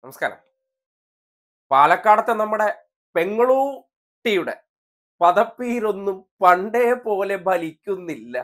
നമസ്കാരം പാലക്കാടത്തെ നമ്മുടെ പെങ്ങളൂട്ടിയുടെ പദപ്പീരൊന്നും പണ്ടേ പോലെ ഫലിക്കുന്നില്ല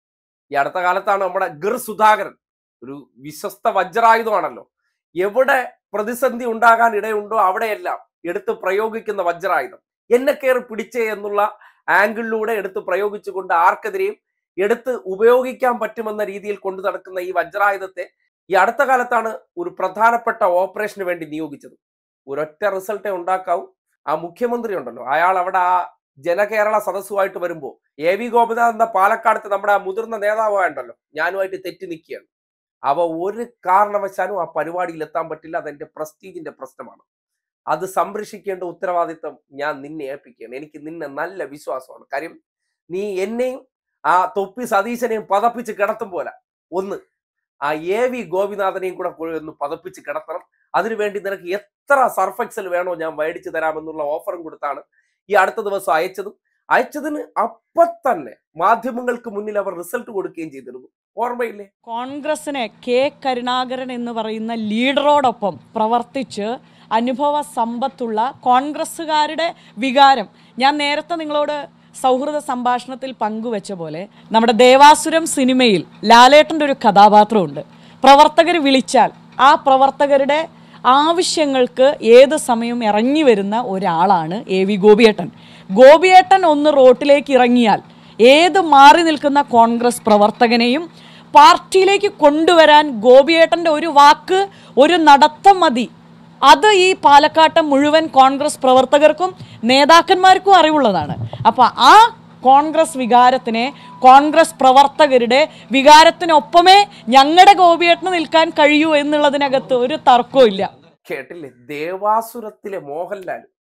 ഈ അടുത്ത കാലത്താണ് നമ്മുടെ ഗിർ സുധാകരൻ ഒരു വിശ്വസ്ത വജ്രായുധമാണല്ലോ എവിടെ പ്രതിസന്ധി ഉണ്ടാകാൻ ഇടയുണ്ടോ അവിടെയെല്ലാം എടുത്ത് പ്രയോഗിക്കുന്ന വജ്രായുധം എന്നെ കയറി പിടിച്ചേ എന്നുള്ള ആംഗിളിലൂടെ എടുത്ത് പ്രയോഗിച്ചുകൊണ്ട് ആർക്കെതിരെയും എടുത്ത് ഉപയോഗിക്കാൻ പറ്റുമെന്ന രീതിയിൽ കൊണ്ടു നടക്കുന്ന ഈ വജ്രായുധത്തെ ഈ അടുത്ത കാലത്താണ് ഒരു പ്രധാനപ്പെട്ട ഓപ്പറേഷന് വേണ്ടി നിയോഗിച്ചത് ഒരൊറ്റ റിസൾട്ടേ ഉണ്ടാക്കാവൂ ആ മുഖ്യമന്ത്രി ഉണ്ടല്ലോ അയാൾ അവിടെ ആ ജനകേരള സദസ്സുമായിട്ട് വരുമ്പോൾ എ വി ഗോപിനാഥ് എന്ന പാലക്കാടത്ത് നമ്മുടെ ആ മുതിർന്ന നേതാവായുണ്ടല്ലോ ഞാനുമായിട്ട് തെറ്റി നിൽക്കുകയാണ് അവ ഒരു കാരണവശാലും ആ പരിപാടിയിൽ എത്താൻ പറ്റില്ല അതെന്റെ പ്രസ്റ്റീജിന്റെ പ്രശ്നമാണ് അത് സംരക്ഷിക്കേണ്ട ഉത്തരവാദിത്തം ഞാൻ നിന്നെ ഏൽപ്പിക്കുകയാണ് എനിക്ക് നിന്നെ നല്ല വിശ്വാസമാണ് കാര്യം നീ എന്നെയും ആ തൊപ്പി സതീശനെയും പതപ്പിച്ച് കിടത്തും പോലെ ഒന്ന് ആ എ വി ഗോപിനാഥനെയും കൂടെ പോയി ഒന്ന് പതപ്പിച്ച് കിടത്തണം അതിനുവേണ്ടി നിനക്ക് എത്ര സർഫെക്സൽ വേണോ ഞാൻ മേടിച്ചു തരാമെന്നുള്ള ഓഫറും കൊടുത്താണ് ഈ അടുത്ത ദിവസം അയച്ചതും അയച്ചതിന് അപ്പൊ തന്നെ മാധ്യമങ്ങൾക്ക് മുന്നിൽ അവർ റിസൾട്ട് കൊടുക്കുകയും ചെയ്തിരുന്നു ഓർമ്മയില്ലേ കോൺഗ്രസിനെ കെ കരുണാകരൻ എന്ന് പറയുന്ന ലീഡറോടൊപ്പം പ്രവർത്തിച്ച് അനുഭവ സമ്പത്തുള്ള കോൺഗ്രസ്സുകാരുടെ വികാരം ഞാൻ നേരത്തെ നിങ്ങളോട് സൗഹൃദ സംഭാഷണത്തിൽ പങ്കുവെച്ച പോലെ നമ്മുടെ ദേവാസുരം സിനിമയിൽ ലാലേട്ടൻ്റെ ഒരു കഥാപാത്രമുണ്ട് പ്രവർത്തകർ വിളിച്ചാൽ ആ പ്രവർത്തകരുടെ ആവശ്യങ്ങൾക്ക് ഏത് സമയം ഇറങ്ങി വരുന്ന ഒരാളാണ് എ വി ഗോപിയേട്ടൻ ഗോപിയേട്ടൻ ഒന്ന് റോട്ടിലേക്ക് ഇറങ്ങിയാൽ ഏത് മാറി നിൽക്കുന്ന കോൺഗ്രസ് പ്രവർത്തകനെയും പാർട്ടിയിലേക്ക് കൊണ്ടുവരാൻ ഗോപിയേട്ടൻ്റെ ഒരു വാക്ക് ഒരു നടത്തം മതി അത് ഈ പാലക്കാട്ടെ മുഴുവൻ കോൺഗ്രസ് പ്രവർത്തകർക്കും നേതാക്കന്മാർക്കും അറിവുള്ളതാണ് അപ്പോൾ ആ കോൺഗ്രസ് വികാരത്തിനെ കോൺഗ്രസ് പ്രവർത്തകരുടെ വികാരത്തിനൊപ്പമേ ഞങ്ങളുടെ ഗോപിയേട്ടന് നിൽക്കാൻ കഴിയൂ എന്നുള്ളതിനകത്ത് ഒരു തർക്കവും ഇല്ല കേട്ടില്ലേ ദേവാസുരത്തിലെ മോഹൻലാൽ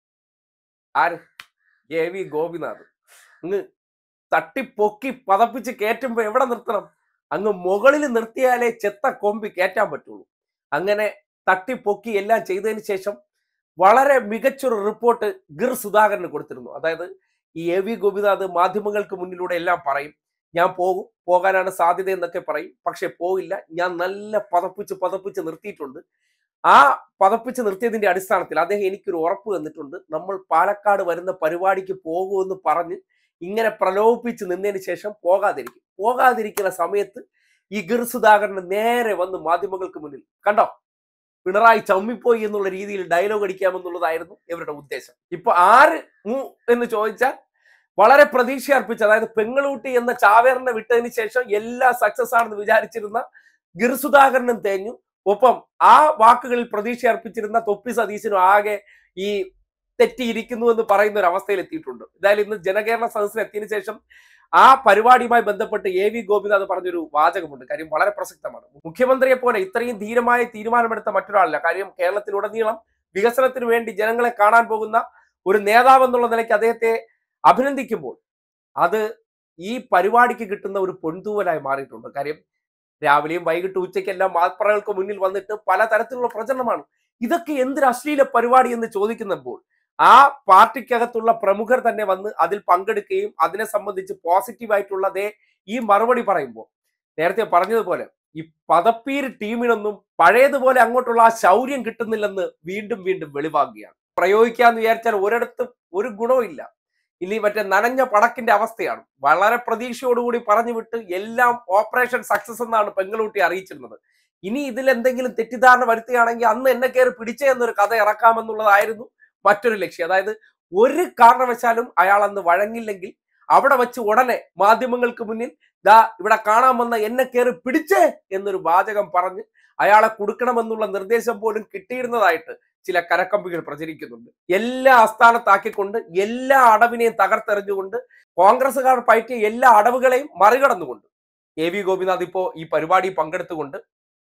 ആര് എ വി ഗോപിനാഥ് അങ്ങ് തട്ടിപ്പൊക്കി പതപ്പിച്ച് കയറ്റുമ്പോ എവിടെ നിർത്തണം അങ്ങ് മുകളിൽ നിർത്തിയാലേ ചെത്ത കൊമ്പി കയറ്റാൻ പറ്റുള്ളൂ അങ്ങനെ തട്ടിപ്പൊക്കി എല്ലാം ചെയ്തതിന് ശേഷം വളരെ മികച്ചൊരു റിപ്പോർട്ട് ഗിർ സുധാകരന് കൊടുത്തിരുന്നു അതായത് ഈ എ വി ഗോപിനാഥ് മാധ്യമങ്ങൾക്ക് മുന്നിലൂടെ എല്ലാം പറയും ഞാൻ പോകും പോകാനാണ് സാധ്യത എന്നൊക്കെ പറയും പക്ഷെ പോയില്ല ഞാൻ നല്ല പതപ്പിച്ച് പതപ്പിച്ച് നിർത്തിയിട്ടുണ്ട് ആ പതപ്പിച്ച് നിർത്തിയതിന്റെ അടിസ്ഥാനത്തിൽ അദ്ദേഹം എനിക്കൊരു ഉറപ്പ് തന്നിട്ടുണ്ട് നമ്മൾ പാലക്കാട് വരുന്ന പരിപാടിക്ക് പോകുമെന്ന് പറഞ്ഞ് ഇങ്ങനെ പ്രലോഭിപ്പിച്ച് നിന്നതിന് ശേഷം പോകാതിരിക്കും പോകാതിരിക്കുന്ന സമയത്ത് ഈ ഗിർ സുധാകരന് നേരെ വന്ന് മാധ്യമങ്ങൾക്ക് മുന്നിൽ കണ്ടോ പിണറായി ചമ്മിപ്പോയി എന്നുള്ള രീതിയിൽ ഡയലോഗ് അടിക്കാമെന്നുള്ളതായിരുന്നു ഇവരുടെ ഉദ്ദേശം ഇപ്പൊ ആര് മു എന്ന് ചോദിച്ചാൽ വളരെ പ്രതീക്ഷ അർപ്പിച്ച് അതായത് പെങ്ങളൂട്ടി എന്ന ചാവേറിനെ വിട്ടതിന് ശേഷം എല്ലാം സക്സസ് ആണെന്ന് വിചാരിച്ചിരുന്ന ഗിർ സുധാകരനും തേഞ്ഞു ഒപ്പം ആ വാക്കുകളിൽ പ്രതീക്ഷ അർപ്പിച്ചിരുന്ന തൊപ്പി സതീശനും ആകെ ഈ തെറ്റിയിരിക്കുന്നു എന്ന് പറയുന്ന ഒരു അവസ്ഥയിൽ എത്തിയിട്ടുണ്ട് എന്തായാലും ഇന്ന് ജനകേരള സദസ്സിൽ എത്തിയതിനു ശേഷം ആ പരിപാടിയുമായി ബന്ധപ്പെട്ട് എ വി ഗോപിനാഥ് പറഞ്ഞൊരു വാചകമുണ്ട് കാര്യം വളരെ പ്രസക്തമാണ് മുഖ്യമന്ത്രിയെ പോലെ ഇത്രയും ധീരമായ തീരുമാനമെടുത്ത മറ്റൊരാളല്ല കാര്യം കേരളത്തിലുടനീളം വികസനത്തിന് വേണ്ടി ജനങ്ങളെ കാണാൻ പോകുന്ന ഒരു നേതാവ് എന്നുള്ള നിലയ്ക്ക് അദ്ദേഹത്തെ അഭിനന്ദിക്കുമ്പോൾ അത് ഈ പരിപാടിക്ക് കിട്ടുന്ന ഒരു പൊൻതൂവലായി മാറിയിട്ടുണ്ട് കാര്യം രാവിലെയും വൈകിട്ട് ഉച്ചയ്ക്കെല്ലാം മാധ്യമങ്ങൾക്ക് മുന്നിൽ വന്നിട്ട് പലതരത്തിലുള്ള പ്രചരണമാണ് ഇതൊക്കെ എന്തൊരു അശ്ലീല പരിപാടി എന്ന് ചോദിക്കുന്നപ്പോൾ ആ പാർട്ടിക്കകത്തുള്ള പ്രമുഖർ തന്നെ വന്ന് അതിൽ പങ്കെടുക്കുകയും അതിനെ സംബന്ധിച്ച് പോസിറ്റീവായിട്ടുള്ള ദേ ഈ മറുപടി പറയുമ്പോൾ നേരത്തെ പറഞ്ഞതുപോലെ ഈ പദപ്പീര് ടീമിനൊന്നും പഴയതുപോലെ അങ്ങോട്ടുള്ള ആ ശൗര്യം കിട്ടുന്നില്ലെന്ന് വീണ്ടും വീണ്ടും വെളിവാകുകയാണ് പ്രയോഗിക്കാന്ന് വിചാരിച്ചാൽ ഒരിടത്തും ഒരു ഗുണവും ഇല്ല ഇനി മറ്റേ നനഞ്ഞ പടക്കിന്റെ അവസ്ഥയാണ് വളരെ പ്രതീക്ഷയോടുകൂടി പറഞ്ഞു വിട്ട് എല്ലാം ഓപ്പറേഷൻ സക്സസ് എന്നാണ് പെങ്ങളൂട്ടി അറിയിച്ചിരുന്നത് ഇനി ഇതിൽ എന്തെങ്കിലും തെറ്റിദ്ധാരണ വരുത്തുകയാണെങ്കിൽ അന്ന് എന്നെ കയറി പിടിച്ചേ എന്നൊരു കഥ ഇറക്കാമെന്നുള്ളതായിരുന്നു മറ്റൊരു ലക്ഷ്യം അതായത് ഒരു കാരണവശാലും അയാൾ അന്ന് വഴങ്ങില്ലെങ്കിൽ അവിടെ വെച്ച് ഉടനെ മാധ്യമങ്ങൾക്ക് മുന്നിൽ ദാ ഇവിടെ കാണാൻ വന്ന എന്നെ കയറി പിടിച്ചേ എന്നൊരു വാചകം പറഞ്ഞ് അയാളെ കൊടുക്കണമെന്നുള്ള നിർദ്ദേശം പോലും കിട്ടിയിരുന്നതായിട്ട് ചില കരക്കമ്പികൾ പ്രചരിക്കുന്നുണ്ട് എല്ലാ അസ്ഥാനത്താക്കിക്കൊണ്ട് എല്ലാ അടവിനെയും തകർത്തെറിഞ്ഞുകൊണ്ട് കോൺഗ്രസ്സുകാർ പയറ്റിയ എല്ലാ അടവുകളെയും മറികടന്നുകൊണ്ട് എ വി ഗോപിനാഥ് ഇപ്പോ ഈ പരിപാടി പങ്കെടുത്തുകൊണ്ട്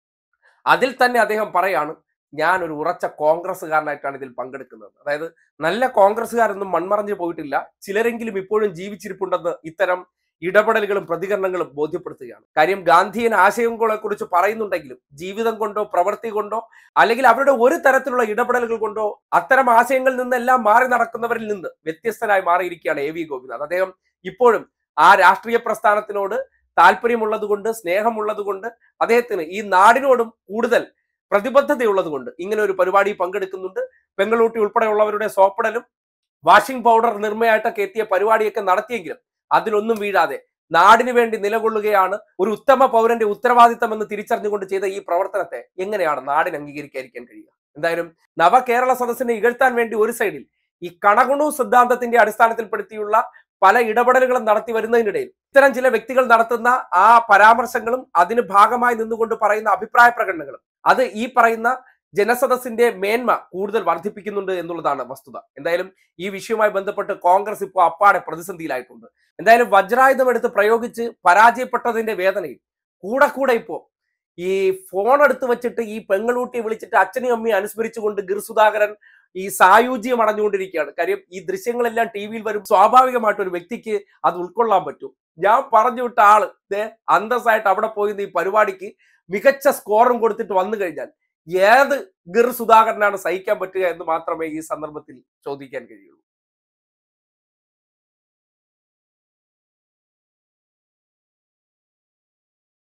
അതിൽ തന്നെ അദ്ദേഹം പറയാണ് ഞാൻ ഒരു ഉറച്ച കോൺഗ്രസ്സുകാരനായിട്ടാണ് ഇതിൽ പങ്കെടുക്കുന്നത് അതായത് നല്ല കോൺഗ്രസ്സുകാരൊന്നും മൺമറഞ്ഞു പോയിട്ടില്ല ചിലരെങ്കിലും ഇപ്പോഴും ജീവിച്ചിരിപ്പുണ്ടെന്ന് ഇത്തരം ഇടപെടലുകളും പ്രതികരണങ്ങളും ബോധ്യപ്പെടുത്തുകയാണ് കാര്യം ഗാന്ധിയൻ ആശയങ്ങളെ കുറിച്ച് പറയുന്നുണ്ടെങ്കിലും ജീവിതം കൊണ്ടോ പ്രവൃത്തി കൊണ്ടോ അല്ലെങ്കിൽ അവരുടെ ഒരു തരത്തിലുള്ള ഇടപെടലുകൾ കൊണ്ടോ അത്തരം ആശയങ്ങളിൽ നിന്നെല്ലാം മാറി നടക്കുന്നവരിൽ നിന്ന് വ്യത്യസ്തനായി മാറിയിരിക്കുകയാണ് എ വി ഗോപിനാഥ് അദ്ദേഹം ഇപ്പോഴും ആ രാഷ്ട്രീയ പ്രസ്ഥാനത്തിനോട് താല്പര്യമുള്ളത് കൊണ്ട് സ്നേഹമുള്ളത് കൊണ്ട് അദ്ദേഹത്തിന് ഈ നാടിനോടും കൂടുതൽ പ്രതിബദ്ധതയുള്ളത് കൊണ്ട് ഇങ്ങനെ ഒരു പരിപാടി പങ്കെടുക്കുന്നുണ്ട് പെങ്ങളൂട്ടി ഉൾപ്പെടെയുള്ളവരുടെ സോപ്പിടലും വാഷിംഗ് പൗഡർ നിർമ്മയായിട്ടൊക്കെ എത്തിയ പരിപാടിയൊക്കെ നടത്തിയെങ്കിലും അതിലൊന്നും വീഴാതെ നാടിന് വേണ്ടി നിലകൊള്ളുകയാണ് ഒരു ഉത്തമ പൗരന്റെ ഉത്തരവാദിത്തം എന്ന് തിരിച്ചറിഞ്ഞുകൊണ്ട് ചെയ്ത ഈ പ്രവർത്തനത്തെ എങ്ങനെയാണ് നാടിന് അംഗീകരിക്കാതിരിക്കാൻ കഴിയുക എന്തായാലും നവകേരള സദസ്സിനെ ഇകഴ്ത്താൻ വേണ്ടി ഒരു സൈഡിൽ ഈ കണകുണു സിദ്ധാന്തത്തിന്റെ അടിസ്ഥാനത്തിൽപ്പെടുത്തിയുള്ള പല ഇടപെടലുകളും നടത്തി വരുന്നതിനിടയിൽ ഇത്തരം ചില വ്യക്തികൾ നടത്തുന്ന ആ പരാമർശങ്ങളും അതിന് ഭാഗമായി നിന്നുകൊണ്ട് പറയുന്ന അഭിപ്രായ പ്രകടനങ്ങളും അത് ഈ പറയുന്ന ജനസദസ്സിന്റെ മേന്മ കൂടുതൽ വർദ്ധിപ്പിക്കുന്നുണ്ട് എന്നുള്ളതാണ് വസ്തുത എന്തായാലും ഈ വിഷയവുമായി ബന്ധപ്പെട്ട് കോൺഗ്രസ് ഇപ്പോൾ അപ്പാടെ പ്രതിസന്ധിയിലായിട്ടുണ്ട് എന്തായാലും വജ്രായുധം എടുത്ത് പ്രയോഗിച്ച് പരാജയപ്പെട്ടതിന്റെ വേദനയിൽ കൂടെ കൂടെ ഇപ്പോ ഈ ഫോൺ എടുത്ത് വെച്ചിട്ട് ഈ പെങ്ങളൂട്ടിയെ വിളിച്ചിട്ട് അച്ഛനെയും അമ്മയും അനുസ്മരിച്ചുകൊണ്ട് ഗിർ സുധാകരൻ ഈ സായുജ്യം അടഞ്ഞുകൊണ്ടിരിക്കുകയാണ് കാര്യം ഈ ദൃശ്യങ്ങളെല്ലാം ടി വിയിൽ വരും സ്വാഭാവികമായിട്ട് ഒരു വ്യക്തിക്ക് അത് ഉൾക്കൊള്ളാൻ പറ്റും ഞാൻ പറഞ്ഞു വിട്ട ആള് ദേ അന്തസ്സായിട്ട് അവിടെ പോയി ഈ പരിപാടിക്ക് മികച്ച സ്കോറും കൊടുത്തിട്ട് വന്നു കഴിഞ്ഞാൽ ഏത് ഗിർ സുധാകരനാണ് സഹിക്കാൻ പറ്റുക എന്ന് മാത്രമേ ഈ സന്ദർഭത്തിൽ ചോദിക്കാൻ കഴിയുള്ളൂ